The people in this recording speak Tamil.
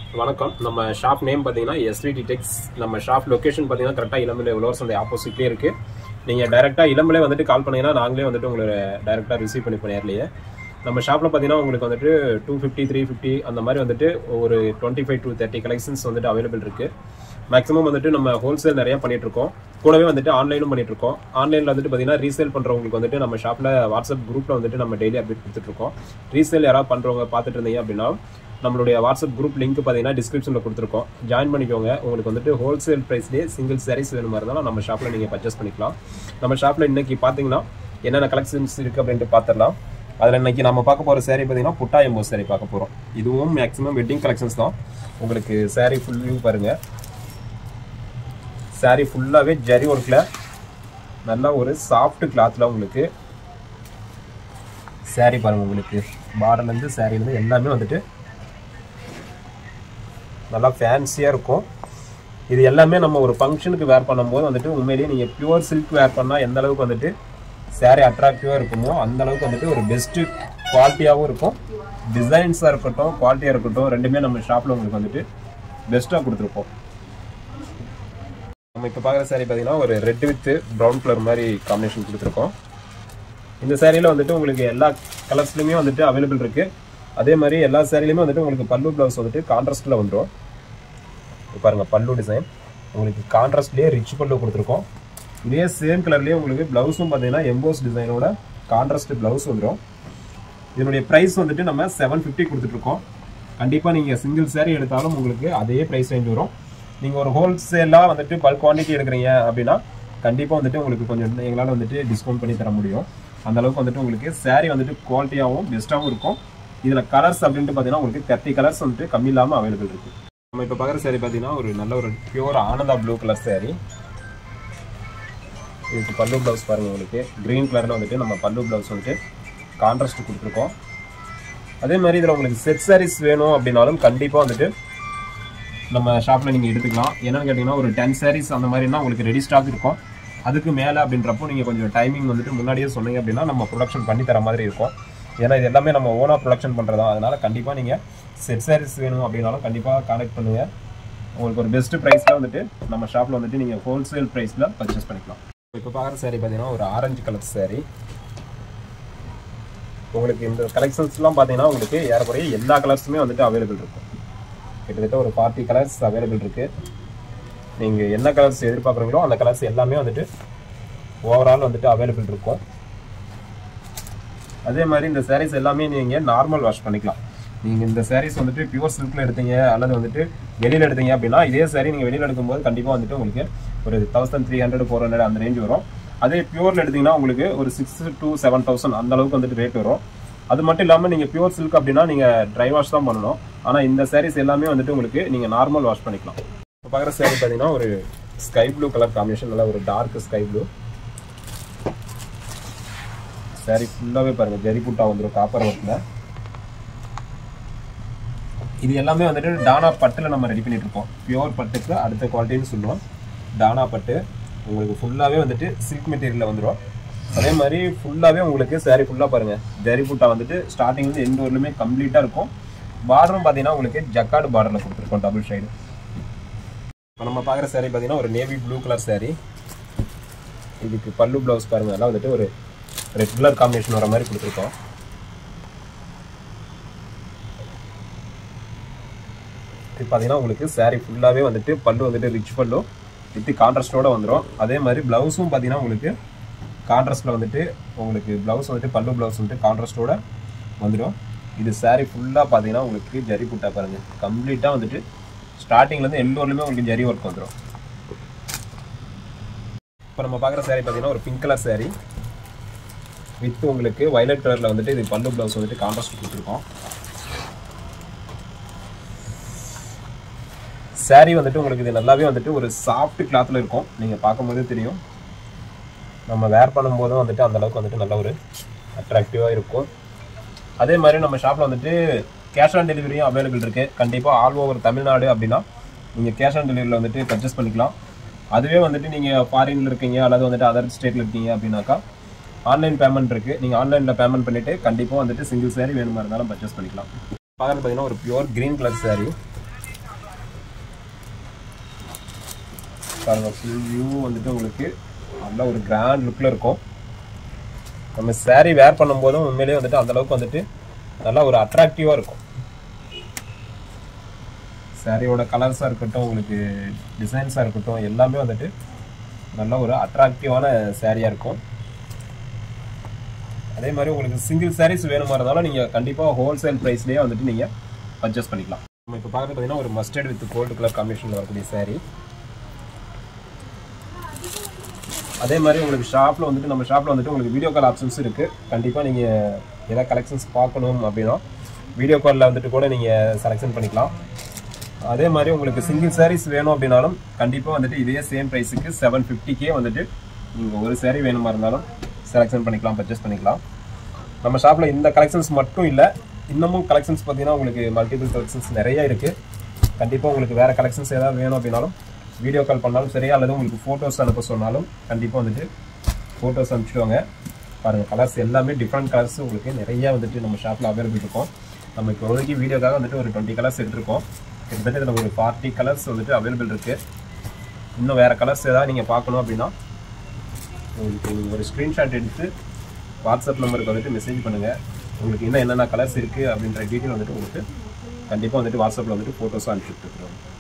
வணக்கம் நம்ம ஷாப் நேம் பார்த்தீங்கன்னா எஸ்விடி டெக்ஸ் நம்ம ஷாப் லொகேஷன் பார்த்தீங்கன்னா கரெக்டாக இளம்பிள்ளை உழவர் சந்தை ஆப்போசிட்லேயே இருக்குது நீங்கள் டேரெக்டாக இளம்பிள்ளை வந்துட்டு கால் பண்ணீங்கன்னா நாங்களே வந்துட்டு உங்களை டேரெக்டாக ரிசீவ் பண்ணி நேர்லையே நம்ம ஷாப்பில் பார்த்தீங்கன்னா உங்களுக்கு வந்துட்டு டூ ஃபிஃப்டி த்ரீ ஃபிஃப்டி அந்த மாதிரி வந்துட்டு ஒரு twenty five to thirty collections வந்துட்டு அவைலபிள் இருக்குது மேக்ஸிமம் வந்துட்டு நம்ம ஹோல்சேல் நிறைய பண்ணிட்டு இருக்கோம் கூடவே வந்துட்டு ஆன்லைனும் பண்ணிட்டு இருக்கோம் ஆன்லைனில் வந்துட்டு பார்த்தீங்கன்னா ரீசேல் பண்ணுறவங்களுக்கு வந்துட்டு நம்ம ஷாப்பில் வாட்ஸ்அப் குரூப்பில் வந்துட்டு நம்ம டெய்லி அப்டேட் கொடுத்துட்டு இருக்கோம் ரீசேல் யாராவது பண்ணுறவங்க பார்த்துட்டு இருந்தீங்க அப்படின்னா நம்மளுடைய வாட்ஸ்அப் குரூப் லிங்க் பார்த்தீங்கன்னா டிஸ்கிரிப்ஷனில் கொடுத்துருக்கோம் ஜாயின் பண்ணிக்கோங்க உங்களுக்கு வந்துட்டு ஹோல்சேல் ப்ரைஸ்லேயே சிங்கிள் சாரீஸ் வேணுமா இருந்தாலும் நம்ம ஷாப்பில் நீங்கள் பர்ச்சேஸ் பண்ணிக்கலாம் நம்ம ஷாப்பில் இன்னைக்கு பார்த்தீங்கன்னா என்னென்ன கலெக்ஷன்ஸ் இருக்குது அப்படின்ட்டு பார்த்துடலாம் அதில் இன்னைக்கு நம்ம பார்க்க போகிற saree பார்த்தீங்கன்னா புட்டா எம்போ saree பார்க்க போகிறோம் இதுவும் மேக்ஸிமம் வெட்டிங் கலெக்ஷன்ஸ் தான் உங்களுக்கு saree ஃபுல் வியூ பாருங்கள் saree ஃபுல்லாகவே ஜரி ஒர்க்கில் நல்லா ஒரு சாஃப்ட் கிளாத்தில் உங்களுக்கு saree பாருங்கள் உங்களுக்கு பார்டர்லேருந்து சாரீலேருந்து எல்லாமே வந்துட்டு நல்லா ஃபேன்சியாக இருக்கும் இது எல்லாமே நம்ம ஒரு ஃபங்க்ஷனுக்கு வேர் பண்ணும்போது வந்துட்டு உண்மையிலேயே நீங்கள் பியூர் சில்க் வேர் பண்ணால் எந்த அளவுக்கு வந்துட்டு saree அட்ராக்டிவாக இருக்குமோ அந்த அளவுக்கு வந்துட்டு ஒரு பெஸ்ட்டு குவாலிட்டியாகவும் இருக்கும் டிசைன்ஸாக இருக்கட்டும் குவாலிட்டியாக இருக்கட்டும் ரெண்டுமே நம்ம ஷாப்பில் உங்களுக்கு வந்துட்டு பெஸ்ட்டாக கொடுத்துருப்போம் நம்ம இப்போ பார்க்குற saree பார்த்தீங்கன்னா ஒரு ரெட் வித் ப்ரௌன் கலர் மாதிரி காம்பினேஷன் கொடுத்துருக்கோம் இந்த சேரீல வந்துட்டு உங்களுக்கு எல்லா கலர்ஸ்லையுமே வந்துட்டு அவைலபிள் இருக்கு அதே மாதிரி எல்லா சேரீலையுமே வந்துட்டு உங்களுக்கு பல்லு ப்ளவுஸ் வந்துட்டு கான்ட்ராஸ்டில் வந்துடும் இப்போ பாருங்க பல்லு டிசைன் உங்களுக்கு கான்ட்ராஸ்ட்லேயே ரிச் பல்லு கொடுத்துருக்கோம் இதே சேம் கலர்லேயே உங்களுக்கு ப்ளவுஸும் பார்த்தீங்கன்னா எம்போஸ் டிசைனோட கான்ட்ராஸ்ட் ப்ளவுஸ் வந்துடும் இதனுடைய ப்ரைஸ் வந்துட்டு நம்ம செவன் ஃபிஃப்டி கொடுத்துட்ருக்கோம் கண்டிப்பாக நீங்கள் சிங்கிள் saree எடுத்தாலும் உங்களுக்கு அதே ப்ரைஸ் ரேஞ்ச் வரும் நீங்கள் ஒரு ஹோல்சேலாக வந்துட்டு பல்க் குவான்டிட்டி எடுக்கிறீங்க அப்படின்னா கண்டிப்பாக வந்துட்டு உங்களுக்கு கொஞ்சம் எங்களால் வந்துட்டு டிஸ்கவுண்ட் பண்ணி தர முடியும் அந்த அளவுக்கு வந்துட்டு உங்களுக்கு saree வந்துட்டு குவாலிட்டியாகவும் பெஸ்ட்டாகவும் இருக்கும் இதில் கலர்ஸ் அப்படின்ட்டு பார்த்தீங்கன்னா உங்களுக்கு தேர்ட்டி கலர்ஸ் வந்துட்டு கம்மி இல்லாமல் அவைலபிள் இருக்குது நம்ம இப்போ பார்க்குற saree பார்த்தீங்கன்னா ஒரு நல்ல ஒரு பியூர் ஆனந்தா ப்ளூ கலர் saree இதுக்கு பல்லு ப்ளவுஸ் பாருங்கள் உங்களுக்கு க்ரீன் கலரில் வந்துட்டு நம்ம பல்லு ப்ளவுஸ் வந்துட்டு கான்ட்ராஸ்ட் கொடுத்துருக்கோம் அதே மாதிரி இதில் உங்களுக்கு செட் sarees வேணும் அப்படின்னாலும் கண்டிப்பாக வந்துட்டு நம்ம ஷாப்பில் நீங்கள் எடுத்துக்கலாம் என்னன்னு கேட்டிங்கன்னா ஒரு டென் sarees அந்த மாதிரினா உங்களுக்கு ரெடி ஸ்டாக் இருக்கும் அதுக்கு மேலே அப்படின்றப்போ நீங்கள் கொஞ்சம் டைமிங் வந்துட்டு முன்னாடியே சொன்னீங்க அப்படின்னா நம்ம ப்ரொடக்ஷன் பண்ணி தர மாதிரி இருக்கும் ஏன்னா இது எல்லாமே நம்ம ஓனாக ப்ரொடக்ஷன் பண்ணுறதா அதனால கண்டிப்பாக நீங்கள் செட் sarees வேணும் அப்படின்னாலும் கண்டிப்பாக கான்டாக்ட் பண்ணுங்கள் உங்களுக்கு ஒரு பெஸ்ட் ப்ரைஸில் வந்துட்டு நம்ம ஷாப்பில் வந்துட்டு நீங்கள் ஹோல்சேல் ப்ரைஸில் பர்ச்சேஸ் பண்ணிக்கலாம் இப்போ பார்க்குற saree பார்த்தீங்கன்னா ஒரு ஆரஞ்சு கலர் saree உங்களுக்கு இந்த கலெக்ஷன்ஸ்லாம் பார்த்தீங்கன்னா உங்களுக்கு ஏறக்குறைய எல்லா கலர்ஸுமே வந்துட்டு அவைலபிள் இருக்கும் கிட்டத்தட்ட ஒரு ஃபார்ட்டி கலர்ஸ் அவைலபிள் இருக்கு நீங்கள் என்ன கலர்ஸ் எதிர்பார்க்குறீங்களோ அந்த கலர்ஸ் எல்லாமே வந்துட்டு ஓவரால் வந்துட்டு அவைலபிள் இருக்கும் அதே மாதிரி இந்த sarees எல்லாமே நீங்கள் நார்மல் வாஷ் பண்ணிக்கலாம் நீங்கள் இந்த sarees வந்துட்டு பியூர் சில்கில் எடுத்தீங்க அல்லது வந்துட்டு வெளியில் எடுத்தீங்க அப்படின்னா இதே saree நீங்கள் வெளியில் எடுக்கும்போது கண்டிப்பாக வந்துட்டு உங்களுக்கு ஒரு thousand three hundred four hundred அந்த ரேஞ்ச் வரும் அதே பியூரில் எடுத்தீங்கன்னா உங்களுக்கு ஒரு சிக்ஸ் டு செவன் தௌசண்ட் அந்த அளவுக்கு வந்துட்டு ரேட் வரும் அது மட்டும் இல்லாமல் நீங்கள் பியூர் சில்க் அப்படின்னா நீங்கள் ட்ரை வாஷ் தான் பண்ணணும் ஆனால் இந்த sarees எல்லாமே வந்துட்டு உங்களுக்கு நீங்கள் நார்மல் வாஷ் பண்ணிக்கலாம் இப்போ பார்க்குற saree பார்த்தீங்கன்னா ஒரு ஸ்கை ப்ளூ கலர் காம்பினேஷன் நல்லா ஒரு டார்க் ஸ்கை ப்ளூ saree ஃபுல்லாகவே பாருங்கள் ஜரி புட்டா வந்துடும் காப்பர் ஒர்க்கில் இது எல்லாமே வந்துட்டு டானா பட்டில் நம்ம ரெடி பண்ணிட்டு இருக்கோம் பியூர் பட்டுக்கு அடுத்த குவாலிட்டின்னு சொல்லுவோம் டானா பட்டு உங்களுக்கு ஃபுல்லாகவே வந்துட்டு சில்க் மெட்டீரியலில் வந்துடும் அதே மாதிரி ஃபுல்லாகவே உங்களுக்கு saree ஃபுல்லாக பாருங்கள் ஜரி புட்டா வந்துட்டு ஸ்டார்டிங்லேருந்து எந்த ஊர்லையுமே கம்ப்ளீட்டாக இருக்கும் பார்டரும் பார்த்தீங்கன்னா உங்களுக்கு ஜக்கார்டு பார்டரில் கொடுத்துருக்கோம் டபுள் ஷைடு இப்போ நம்ம பார்க்குற saree பார்த்தீங்கன்னா ஒரு நேவி ப்ளூ கலர் saree இதுக்கு பல்லு ப்ளவுஸ் பாருங்கள் எல்லாம் வந்துட்டு ஒரு ரெட் கலர் காம்பினேஷன் வர மாதிரி கொடுத்துருக்கோம் இது பார்த்தீங்கன்னா உங்களுக்கு saree ஃபுல்லாகவே வந்துட்டு பல்லு வந்துட்டு ரிச் பல்லு வித் கான்ட்ராஸ்டோட வந்துடும் அதே மாதிரி ப்ளவுஸும் பார்த்தீங்கன்னா உங்களுக்கு கான்ட்ராஸ்டில் வந்துட்டு உங்களுக்கு ப்ளவுஸ் வந்துட்டு பல்லு ப்ளவுஸ் வந்துட்டு கான்ட்ராஸ்டோட வந்துடும் இது saree ஃபுல்லாக பார்த்தீங்கன்னா உங்களுக்கு ஜரி புட்டா பாருங்கள் கம்ப்ளீட்டாக வந்துட்டு ஸ்டார்டிங்லேருந்து எல்லோருமே உங்களுக்கு ஜரி ஒர்க் வந்துடும் இப்போ நம்ம பார்க்குற saree பார்த்தீங்கன்னா ஒரு பிங்க் கலர் saree வித் உங்களுக்கு வயலட் கலரில் வந்துட்டு இது பல்லு ப்ளவுஸ் வந்துட்டு கான்ட்ராஸ்ட் கொடுத்துருக்கோம் saree வந்துட்டு உங்களுக்கு இது நல்லாவே வந்துட்டு ஒரு சாஃப்ட் கிளாத்தில் இருக்கும் நீங்கள் பார்க்கும்போதே தெரியும் நம்ம வேர் பண்ணும்போதும் வந்துட்டு அந்த அளவுக்கு வந்துட்டு நல்ல ஒரு அட்ராக்டிவாக இருக்கும் அதே மாதிரி நம்ம ஷாப்பில் வந்துட்டு கேஷ் ஆன் டெலிவரியும் அவைலபிள் இருக்குது கண்டிப்பாக ஆல் ஓவர் தமிழ்நாடு அப்படின்னா நீங்கள் கேஷ் ஆன் டெலிவரியில் வந்துட்டு பர்ச்சேஸ் பண்ணிக்கலாம் அதுவே வந்துட்டு நீங்கள் ஃபாரினில் இருக்கீங்க அல்லது வந்துட்டு அதர் ஸ்டேட்டில் இருக்கீங்க அப்படின்னாக்கா ஆன்லைன் பேமெண்ட் இருக்குது நீங்கள் ஆன்லைனில் பேமெண்ட் பண்ணிவிட்டு கண்டிப்பாக வந்துட்டு சிங்கிள் saree வேணுமா இருந்தாலும் பர்ச்சேஸ் பண்ணிக்கலாம் பார்க்குறது பார்த்தீங்கன்னா ஒரு பியூர் க்ரீன் கலர் saree பாருங்க ஃபுல் வியூ வந்துட்டு உங்களுக்கு நல்ல ஒரு கிராண்ட் லுக்கில் இருக்கும் நம்ம saree வேர் பண்ணும்போதும் உண்மையிலேயே வந்துட்டு அந்த அளவுக்கு வந்துட்டு நல்லா ஒரு அட்ராக்டிவாக இருக்கும் சாரியோட கலர்ஸாக இருக்கட்டும் உங்களுக்கு டிசைன்ஸாக இருக்கட்டும் எல்லாமே வந்துட்டு நல்ல ஒரு அட்ராக்டிவான சாரியாக இருக்கும் அதே மாதிரி உங்களுக்கு சிங்கிள் சாரீஸ் வேணுமா இருந்தாலும் நீங்கள் கண்டிப்பாக ஹோல்சேல் ப்ரைஸ்லேயே வந்துட்டு நீங்கள் பர்ச்சேஸ் பண்ணிக்கலாம் நம்ம இப்போ பார்க்குறது பார்த்தீங்கன்னா ஒரு மஸ்டர்ட் வித் கோல்டு கலர் காம்பினேஷனில் வரக்கூடிய saree அதே மாதிரி உங்களுக்கு ஷாப்பில் வந்துட்டு நம்ம ஷாப்பில் வந்துட்டு உங்களுக்கு வீடியோ கால் ஆப்ஷன்ஸ் இருக்குது கண்டிப்பாக நீங்கள் ஏதாவது கலெக்ஷன்ஸ் பார்க்கணும் அப்படின்னா வீடியோ காலில் வந்துட்டு கூட நீங்கள் செலெக்ஷன் பண்ணிக்கலாம் அதே மாதிரி உங்களுக்கு சிங்கிள் sarees வேணும் அப்படின்னாலும் கண்டிப்பாக வந்துட்டு இதே சேம் ப்ரைஸுக்கு செவன் ஃபிஃப்டிக்கே வந்துட்டு நீங்கள் ஒரு saree வேணுமா இருந்தாலும் செலெக்ஷன் பண்ணிக்கலாம் பர்ச்சேஸ் பண்ணிக்கலாம் நம்ம ஷாப்பில் இந்த கலெக்ஷன்ஸ் மட்டும் இல்லை இன்னமும் கலெக்ஷன்ஸ் பார்த்தீங்கன்னா உங்களுக்கு மல்டிபிள் கலெக்ஷன்ஸ் நிறைய இருக்குது கண்டிப்பாக உங்களுக்கு வேறு கலெக்ஷன்ஸ் ஏதாவது வேணும் அப்படின்னாலும் வீடியோ கால் பண்ணாலும் சரி அல்லது உங்களுக்கு ஃபோட்டோஸ் அனுப்ப சொன்னாலும் கண்டிப்பாக வந்துட்டு ஃபோட்டோஸ் அனுப்பிச்சிடுவாங்க பாருங்கள் கலர்ஸ் எல்லாமே டிஃப்ரெண்ட் கலர்ஸ் உங்களுக்கு நிறைய வந்துட்டு நம்ம ஷாப்பில் அவைலபிள் இருக்கும் நம்ம இப்போ இப்போதைக்கு வீடியோக்காக வந்துட்டு ஒரு டுவெண்ட்டி கலர்ஸ் எடுத்திருக்கோம் கிட்டத்தட்ட இதில் ஒரு ஃபார்ட்டி கலர்ஸ் வந்துட்டு அவைலபிள் இருக்குது இன்னும் வேறு கலர்ஸ் ஏதாவது நீங்கள் பார்க்கணும் அப்படின்னா உங்களுக்கு நீங்கள் ஒரு ஸ்க்ரீன்ஷாட் எடுத்து வாட்ஸ்அப் நம்பருக்கு வந்துட்டு மெசேஜ் பண்ணுங்கள் உங்களுக்கு இன்னும் என்னென்ன கலர்ஸ் இருக்குது அப்படின்ற டீட்டெயில் வந்துட்டு உங்களுக்கு கண்டிப்பாக வந்துட்டு வாட்ஸ்அப்பில் வந்துட்டு ஃபோட்டோஸாக அனுப்பிச்சுட்டு இருக்கிறோம்